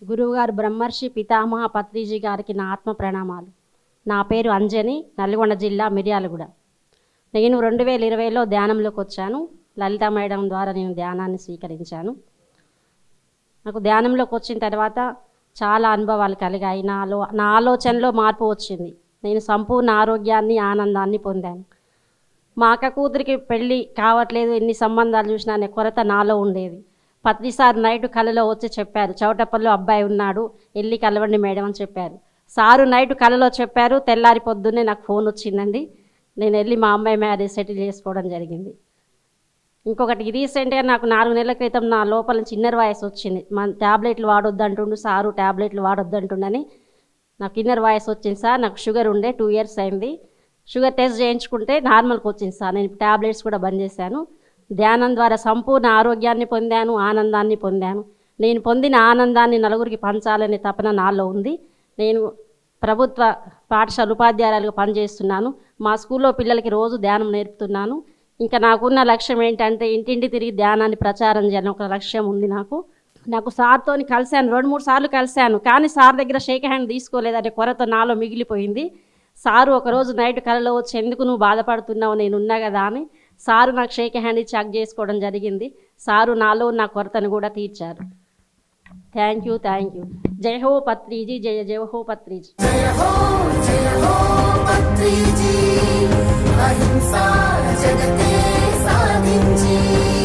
గురువుగారు బ్రహ్మర్షి పితామహ పత్రిజీ గారికి నా ఆత్మ ప్రణామాలు నా పేరు అంజని నల్గొండ జిల్లా మిర్యాలగూడ నేను రెండు వేల ఇరవైలో ధ్యానంలోకి వచ్చాను లలిత మేడం ద్వారా నేను ధ్యానాన్ని స్వీకరించాను నాకు ధ్యానంలోకి వచ్చిన తర్వాత చాలా అనుభవాలు కలిగాయి నాలో నా ఆలోచనలో మార్పు వచ్చింది నేను సంపూర్ణ ఆరోగ్యాన్ని ఆనందాన్ని పొందాను మా అక్క కూతురికి పెళ్ళి కావట్లేదు ఎన్ని సంబంధాలు చూసినా అనే కొరత నాలో ఉండేది పత్రిసారి నైట్ కలలో వచ్చి చెప్పారు చౌటప్పల్లో అబ్బాయి ఉన్నాడు వెళ్ళి కలవండి మేడం అని చెప్పారు సారు నైట్ కలలో చెప్పారు తెల్లారి పొద్దున్నే నాకు ఫోన్ వచ్చిందండి నేను వెళ్ళి మా అమ్మాయి మ్యారేజ్ సెటిల్ చేసుకోవడం జరిగింది ఇంకొకటి రీసెంట్గా నాకు నాలుగు నెలల క్రితం నా లోపల నుంచి ఇన్నర్ వాయిస్ వచ్చింది మన ట్యాబ్లెట్లు వాడొద్దు అంటుండు సారు ట్యాబ్లెట్లు వాడొద్దు అంటుండని నాకు ఇన్నర్ వాయిస్ వచ్చింది సార్ నాకు షుగర్ ఉండే టూ ఇయర్స్ అయింది షుగర్ టెస్ట్ చేయించుకుంటే నార్మల్కి వచ్చింది సార్ నేను ట్యాబ్లెట్స్ కూడా బంద్ చేశాను ధ్యానం ద్వారా సంపూర్ణ ఆరోగ్యాన్ని పొందాను ఆనందాన్ని పొందాను నేను పొందిన ఆనందాన్ని నలుగురికి పంచాలనే తపన నాలో ఉంది నేను ప్రభుత్వ పాఠశాల ఉపాధ్యాయులుగా పనిచేస్తున్నాను మా స్కూల్లో పిల్లలకి రోజు ధ్యానం నేర్పుతున్నాను ఇంకా నాకున్న లక్ష్యం ఏంటంటే ఇంటింటి తిరిగి ధ్యానాన్ని ప్రచారం చేయాలని ఒక లక్ష్యం ఉంది నాకు నాకు సార్తో కలిశాను రెండు మూడు సార్లు కలిశాను కానీ సార్ దగ్గర షేక్ హ్యాండ్ తీసుకోలేదనే కొరత నాలో మిగిలిపోయింది సారు ఒకరోజు నైట్ కలలో వచ్చి ఎందుకు నువ్వు బాధపడుతున్నావు నేను ఉన్నా కదా అని సారు నాకు షేక్ హ్యాండ్ ఇచ్చి హగ్ చేసుకోవడం జరిగింది సారు నాలో ఉన్న కొరతను కూడా తీర్చారు థ్యాంక్ యూ థ్యాంక్ యూ జయ హో పత్రిజీ జయ జయ హో పత్రిజీ జయ హో జయ హో పత్రిజీ అహింసా జగతే సాధించి